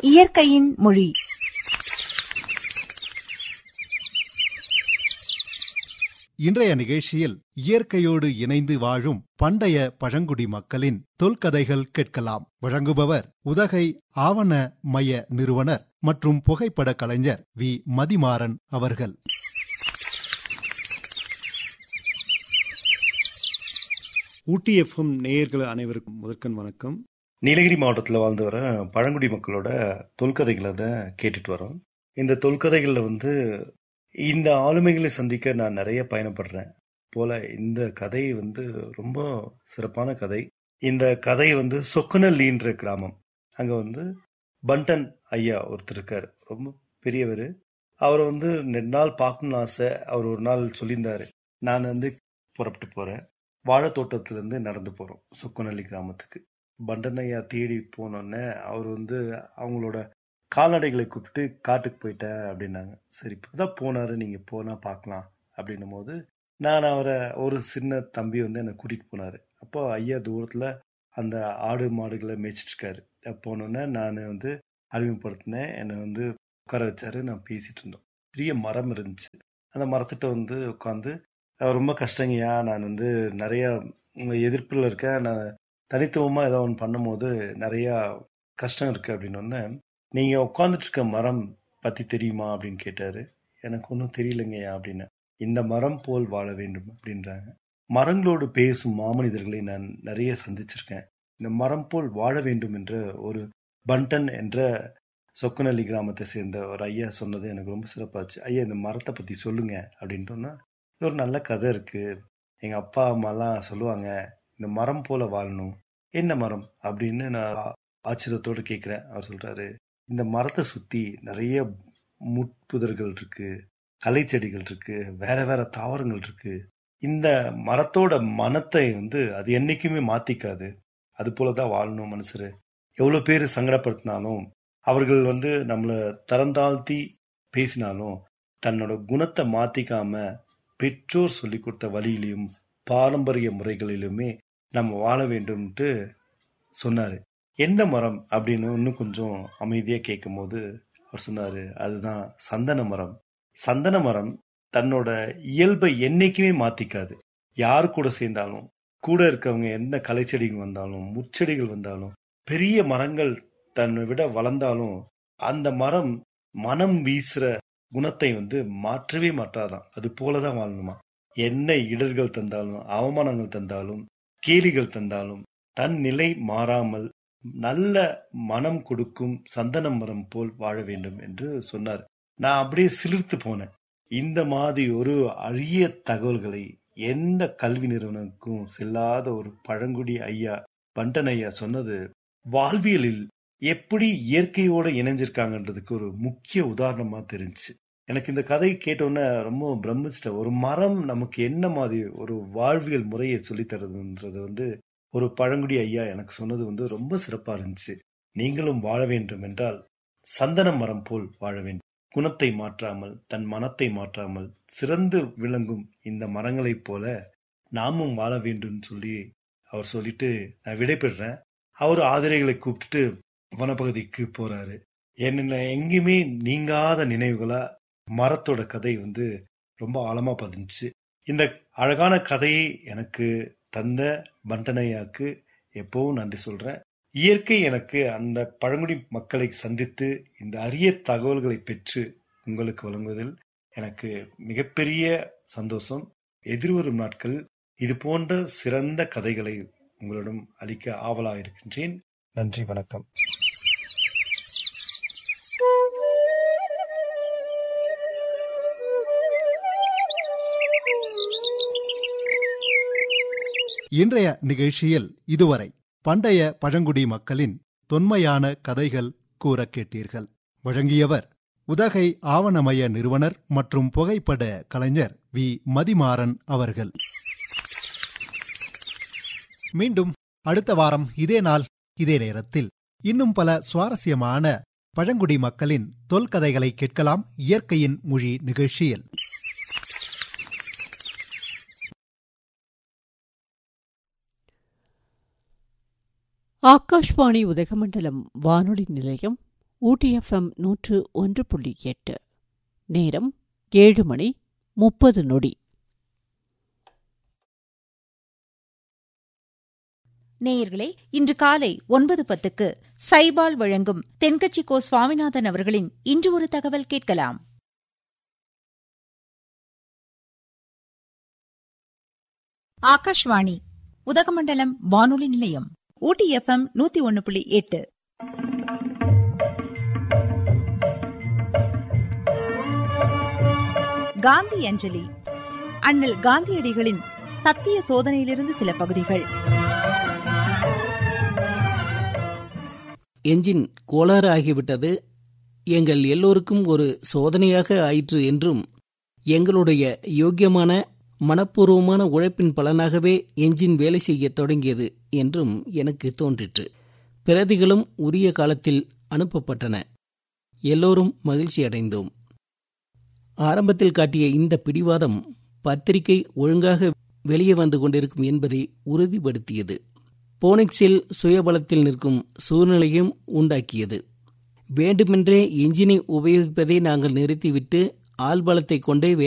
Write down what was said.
இயற்கையின் மொழி இன்றைய நிகழ்ச்சியில் இயற்கையோடு இணைந்து வாழும் பண்டைய பழங்குடி மக்களின் தொல்கதைகள் கேட்கலாம் வழங்குபவர் உதகை ஆவண மைய நிறுவனர் மற்றும் புகைப்பட கலைஞர் வி மதிமாறன் அவர்கள் ஊட்டி எஃப்எம் நேயர்கள் அனைவருக்கும் முதற்கண் வணக்கம் நீலகிரி மாவட்டத்தில் வாழ்ந்து வர பழங்குடி மக்களோட தொல்கதைகளை தான் கேட்டுட்டு வரோம் இந்த தொல்கதைகளில் வந்து இந்த ஆளுமைகளை சந்திக்க நான் நிறைய பயணப்படுறேன் போல இந்த கதை வந்து ரொம்ப சிறப்பான கதை இந்த கதை வந்து சொக்குனல்லின்ற கிராமம் அங்கே வந்து பண்டன் ஐயா ஒருத்தர் இருக்கார் ரொம்ப பெரியவர் அவரை வந்து ரெண்டு நாள் பார்க்கணும்னு ஆசை அவர் ஒரு நாள் சொல்லியிருந்தாரு நான் வந்து புறப்பட்டு போகிறேன் வாழைத்தோட்டத்திலேருந்து நடந்து போகிறோம் சொக்குனல்லி கிராமத்துக்கு பண்டனையா தேடி போனோடனே அவர் வந்து அவங்களோட கால்நடைகளை கூப்பிட்டு காட்டுக்கு போயிட்டேன் அப்படின்னாங்க சரி இப்போதான் போனாரு நீங்க போனா பார்க்கலாம் அப்படின்னும் போது நான் அவரை ஒரு சின்ன தம்பி வந்து என்னை கூட்டிட்டு போனாரு அப்போ ஐயா தூரத்துல அந்த ஆடு மாடுகளை மேய்ச்சிட்டு இருக்காரு போனோடனே நான் வந்து அறிமுகப்படுத்தினேன் என்னை வந்து உட்கார வச்சாரு நான் பேசிட்டு இருந்தோம் பெரிய மரம் இருந்துச்சு அந்த மரத்திட்ட வந்து உட்காந்து ரொம்ப கஷ்டங்கய்யா நான் வந்து நிறைய எதிர்ப்பில் இருக்கேன் நான் தனித்துவமாக ஏதோ ஒன்று பண்ணும்போது நிறையா கஷ்டம் இருக்குது அப்படின்னு நீங்கள் உட்காந்துட்டு இருக்க மரம் பற்றி தெரியுமா அப்படின்னு கேட்டார் எனக்கு ஒன்றும் தெரியலங்கய்யா அப்படின்னு இந்த மரம் போல் வாழ வேண்டும் அப்படின்றாங்க மரங்களோடு பேசும் மாமனிதர்களை நான் நிறைய சந்திச்சிருக்கேன் இந்த மரம் போல் வாழ வேண்டும் என்ற ஒரு பண்டன் என்ற சொக்கநல்லி கிராமத்தை சேர்ந்த ஒரு ஐயா சொன்னது எனக்கு ரொம்ப சிறப்பாச்சு ஐயா இந்த மரத்தை பற்றி சொல்லுங்க அப்படின்ட்டோன்னா இது ஒரு நல்ல கதை இருக்குது எங்கள் அப்பா அம்மாலாம் சொல்லுவாங்க இந்த மரம் போல வாழணும் என்ன மரம் அப்படின்னு நான் ஆச்சரியத்தோடு கேட்குறேன் அவர் சொல்றாரு இந்த மரத்தை சுத்தி நிறைய முட்புதர்கள் இருக்கு களை செடிகள் இருக்கு வேற வேற தாவரங்கள் இருக்கு இந்த மரத்தோட மனத்தை வந்து அது என்னைக்குமே மாத்திக்காது அது போலதான் வாழணும் மனுஷரு எவ்வளவு பேர் சங்கடப்படுத்தினாலும் அவர்கள் வந்து நம்மளை தரந்தாழ்த்தி பேசினாலும் தன்னோட குணத்தை மாத்திக்காம பெற்றோர் சொல்லி கொடுத்த வழியிலையும் பாரம்பரிய முறைகளிலுமே நம்ம வாழ வேண்டும்ட்டு சொன்னாரு எந்த மரம் அப்படின்னு இன்னும் கொஞ்சம் அமைதியா கேட்கும் போது அவர் சொன்னாரு அதுதான் சந்தன மரம் சந்தன மரம் தன்னோட இயல்பை என்னைக்குமே மாத்திக்காது யார் கூட சேர்ந்தாலும் கூட இருக்கவங்க எந்த கலைச்செடிகள் வந்தாலும் முச்செடிகள் வந்தாலும் பெரிய மரங்கள் தன்னை விட வளர்ந்தாலும் அந்த மரம் மனம் வீசுற குணத்தை வந்து மாற்றவே மாற்றாதான் அது போலதான் வாழணுமா என்ன இடர்கள் தந்தாலும் அவமானங்கள் தந்தாலும் கேலிகள் தந்தாலும் தன் நிலை மாறாமல் நல்ல மனம் கொடுக்கும் சந்தன மரம் போல் வாழ வேண்டும் என்று சொன்னார் நான் அப்படியே சிலிர்த்து போனேன் இந்த மாதிரி ஒரு அரிய தகவல்களை எந்த கல்வி நிறுவனத்துக்கும் செல்லாத ஒரு பழங்குடி ஐயா பண்டன் ஐயா சொன்னது வாழ்வியலில் எப்படி இயற்கையோட இணைஞ்சிருக்காங்கன்றதுக்கு ஒரு முக்கிய உதாரணமா தெரிஞ்சு எனக்கு இந்த கதை கேட்டோன்னே ரொம்ப பிரமிச்சிட்டேன் ஒரு மரம் நமக்கு என்ன மாதிரி ஒரு வாழ்வியல் முறையை சொல்லித்தரதுன்றது வந்து ஒரு பழங்குடி ஐயா எனக்கு சொன்னது வந்து ரொம்ப சிறப்பா இருந்துச்சு நீங்களும் வாழ வேண்டும் என்றால் சந்தன மரம் போல் வாழ வேண்டும் குணத்தை மாற்றாமல் தன் மனத்தை மாற்றாமல் சிறந்து விளங்கும் இந்த மரங்களைப் போல நாமும் வாழ வேண்டும் சொல்லி அவர் சொல்லிட்டு நான் விடைபெறேன் அவர் ஆதிரைகளை கூப்பிட்டுட்டு வனப்பகுதிக்கு போறாரு என்ன எங்கேயுமே நீங்காத நினைவுகளா மரத்தோட கதை வந்து ரொம்ப ஆழமா பதிஞ்சுச்சு இந்த அழகான கதையை எனக்கு தந்த பண்டனையாக்கு எப்பவும் நன்றி சொல்றேன் இயற்கை எனக்கு அந்த பழங்குடி மக்களை சந்தித்து இந்த அரிய தகவல்களை பெற்று உங்களுக்கு வழங்குவதில் எனக்கு மிகப்பெரிய சந்தோஷம் எதிர்வரும் நாட்கள் இது போன்ற சிறந்த கதைகளை உங்களிடம் அளிக்க ஆவலாக இருக்கின்றேன் நன்றி வணக்கம் இன்றைய நிகழ்ச்சியில் இதுவரை பண்டைய பழங்குடி மக்களின் தொன்மையான கதைகள் கூற கேட்டீர்கள் வழங்கியவர் உதகை ஆவணமய நிறுவனர் மற்றும் புகைப்பட கலைஞர் வி மதிமாறன் அவர்கள் மீண்டும் அடுத்த வாரம் இதே நாள் இதே நேரத்தில் இன்னும் பல சுவாரஸ்யமான பழங்குடி மக்களின் தொல்கதைகளை கேட்கலாம் இயற்கையின் மொழி நிகழ்ச்சியில் ஆகாஷ்வாணி உதகமண்டலம் வானொலி நிலையம் ஊட்டி எஃப்எம் நூற்று ஒன்று புள்ளி எட்டு நேரம் ஏழு மணி முப்பது நொடி நேயர்களே இன்று காலை ஒன்பது பத்துக்கு சைபால் வழங்கும் தென்கட்சி கோ சுவாமிநாதன் அவர்களின் இன்று ஒரு தகவல் கேட்கலாம் ஆகாஷ்வாணி உதகமண்டலம் வானொலி நிலையம் ஊட்டி எஃப்எம் நூத்தி ஒன்னு புள்ளி எட்டு காந்தி அஞ்சலி அண்ணல் காந்தியடிகளின் சத்திய சோதனையிலிருந்து சில பகுதிகள் என்ஜின் கோளாறு ஆகிவிட்டது எங்கள் எல்லோருக்கும் ஒரு சோதனையாக ஆயிற்று என்றும் எங்களுடைய யோக்கியமான மனப்பூர்வமான உழைப்பின் பலனாகவே என்ஜின் வேலை செய்யத் தொடங்கியது என்றும் எனக்கு தோன்றிற்று பிரதிகளும் உரிய காலத்தில் அனுப்பப்பட்டன எல்லோரும் மகிழ்ச்சி அடைந்தோம் ஆரம்பத்தில் காட்டிய இந்த பிடிவாதம் பத்திரிகை ஒழுங்காக வெளியே வந்து கொண்டிருக்கும் என்பதை உறுதிப்படுத்தியது போனிக்ஸில் சுயபலத்தில் நிற்கும் சூழ்நிலையும் உண்டாக்கியது வேண்டுமென்றே என்ஜினை உபயோகிப்பதை நாங்கள் நிறுத்திவிட்டு ஆள்பலத்தை கொண்டே